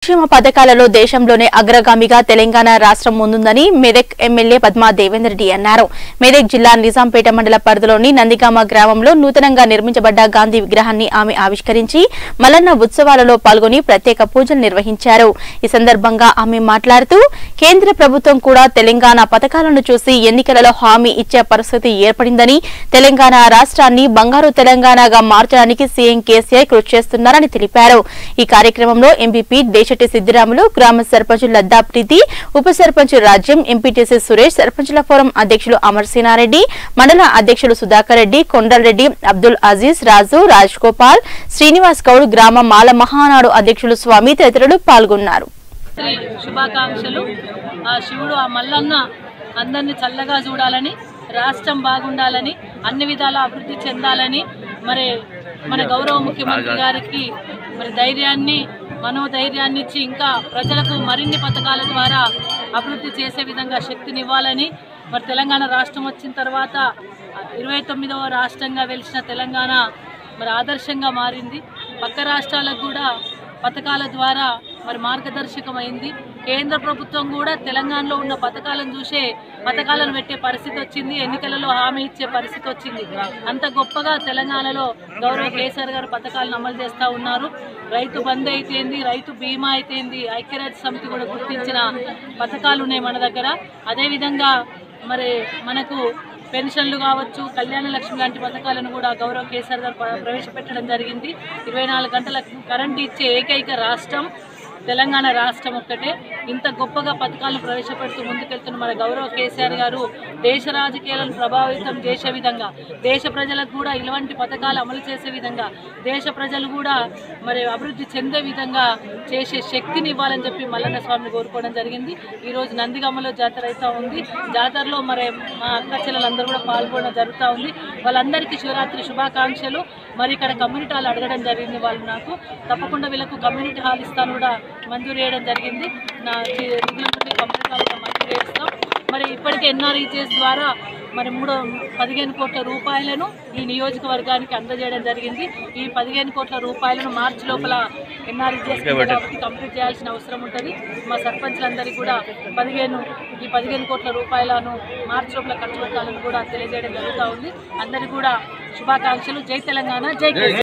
సంక్షేమ పథకాలలో దేశంలోనే అగ్రగామిగా తెలంగాణ రాష్ట్రం ముందుందని మెదక్ ఎమ్మెల్యే పద్మా దేవేందర్ రెడ్డి అన్నారు మెదక్ జిల్లా నిజాంపేట మండల పరిధిలోని నందిగామ గ్రామంలో నూతనంగా నిర్మించబడ్డ గాంధీ విగ్రహాన్ని ఆమె ఆవిష్కరించి మలన్న ఉత్సవాలలో పాల్గొని ప్రత్యేక పూజలు నిర్వహించారు ఈ సందర్భంగా ఆమె మాట్లాడుతూ కేంద్ర ప్రభుత్వం కూడా తెలంగాణ పథకాలను చూసి ఎన్నికలలో హామీ ఇచ్చే పరిస్థితి ఏర్పడిందని తెలంగాణ రాష్ట్రాన్ని బంగారు తెలంగాణగా మార్చడానికి సీఎం కేసీఆర్ కృషి చేస్తున్నారని తెలిపారు ఈ కార్యక్రమంలో ఎంపీపీ దేశటి సిద్దిరాములు గ్రామ సర్పంచ్ లద్దా ప్రీతి ఉప సర్పంచ్ రాజ్యం ఎంపీటీసీ సురేష్ సర్పంచుల ఫోరం అధ్యక్షులు అమర్ సినారెడ్డి మండల అధ్యక్షులు సుధాకర్ రెడ్డి కొండలరెడ్డి అబ్దుల్ అజీజ్ రాజు రాజ్ గోపాల్ శ్రీనివాస్ గౌడ్ గ్రామ మాల మహానాడు అధ్యక్షులు స్వామి తదితరులు పాల్గొన్నారు శ్రీ శుభాకాంక్షలు ఆ శివుడు ఆ మల్లన్న అందరినీ చల్లగా చూడాలని రాష్ట్రం బాగుండాలని అన్ని విధాల అభివృద్ధి చెందాలని మరి మన గౌరవ ముఖ్యమంత్రి గారికి మరి ధైర్యాన్ని మనోధైర్యాన్ని ఇచ్చి ఇంకా ప్రజలకు మరిన్ని పథకాల ద్వారా అభివృద్ధి చేసే విధంగా శక్తినివ్వాలని మరి తెలంగాణ రాష్ట్రం వచ్చిన తర్వాత ఇరవై తొమ్మిదవ రాష్ట్రంగా వెలిసిన తెలంగాణ మరి ఆదర్శంగా మారింది పక్క రాష్ట్రాలకు కూడా పథకాల ద్వారా మరి మార్గదర్శకమైంది కేంద్ర ప్రభుత్వం కూడా తెలంగాణలో ఉన్న పథకాలను చూసే పథకాలను పెట్టే పరిస్థితి వచ్చింది ఎన్నికలలో హామీ ఇచ్చే పరిస్థితి వచ్చింది అంత గొప్పగా తెలంగాణలో గౌరవ కేసీఆర్ గారు పథకాలను అమలు చేస్తూ ఉన్నారు రైతు బంద్ అయితేంది రైతు బీమా అయితేంది ఐక్యరాజ్య సమితి కూడా గుర్తించిన పథకాలు ఉన్నాయి మన దగ్గర అదేవిధంగా మరి మనకు పెన్షన్లు కావచ్చు కళ్యాణ లక్ష్మి లాంటి పథకాలను కూడా గౌరవ కేసీఆర్ గారు ప్ర- ప్రవేశపెట్టడం జరిగింది ఇరవై నాలుగు గంటల కరెంట్ ఇచ్చే ఏకైక రాష్ట్రం తెలంగాణ రాష్ట్రం ఒక్కటే ఇంత గొప్పగా పథకాలను ప్రవేశపెడుతూ ముందుకెళ్తున్న మన గౌరవ కేసీఆర్ గారు దేశ రాజకీయాలను ప్రభావితం చేసే విధంగా దేశ ప్రజలకు కూడా ఇలాంటి పథకాలు అమలు చేసే విధంగా దేశ ప్రజలు కూడా మరి అభివృద్ధి చెందే విధంగా చేసే శక్తిని ఇవ్వాలని చెప్పి మల్లన్న స్వామిని కోరుకోవడం జరిగింది ఈ రోజు నందిగామలో జాతర అవుతా ఉంది జాతరలో మరి మా అక్క చెల్లెలందరూ కూడా పాల్గొనడం జరుగుతూ ఉంది వాళ్ళందరికీ శివరాత్రి శుభాకాంక్షలు మరి ఇక్కడ కమ్యూనిటీ హాల్ అడగడం జరిగింది వాళ్ళు నాకు తప్పకుండా వీళ్ళకు కమ్యూనిటీ హాల్ ఇస్తాను కూడా మంజూరు చేయడం జరిగింది నా చి- నిధుల నుండి కమ్యూనిటీ హాల్ కూడా మంజూరు చేస్తాం మరి ఇప్పటికే ఎన్ఆర్ఈజెస్ ద్వారా మరి మూడు పదిహేను కోట్ల రూపాయలను ఈ నియోజకవర్గానికి అందజేయడం జరిగింది ఈ పదిహేను కోట్ల రూపాయలను మార్చి లోపల ఎన్ఆర్ఈజెస్ కాబట్టి కంప్లీట్ చేయాల్సిన అవసరం ఉంటుంది మా సర్పంచ్లందరికీ కూడా పదిహేను ఈ పదిహేను కోట్ల రూపాయలను మార్చి లోపల ఖర్చు పెట్టాలని కూడా తెలియజేయడం జరుగుతూ ఉంది అందరికీ కూడా శుభాకాంక్షలు జై తెలంగాణ జై కేసీఆర్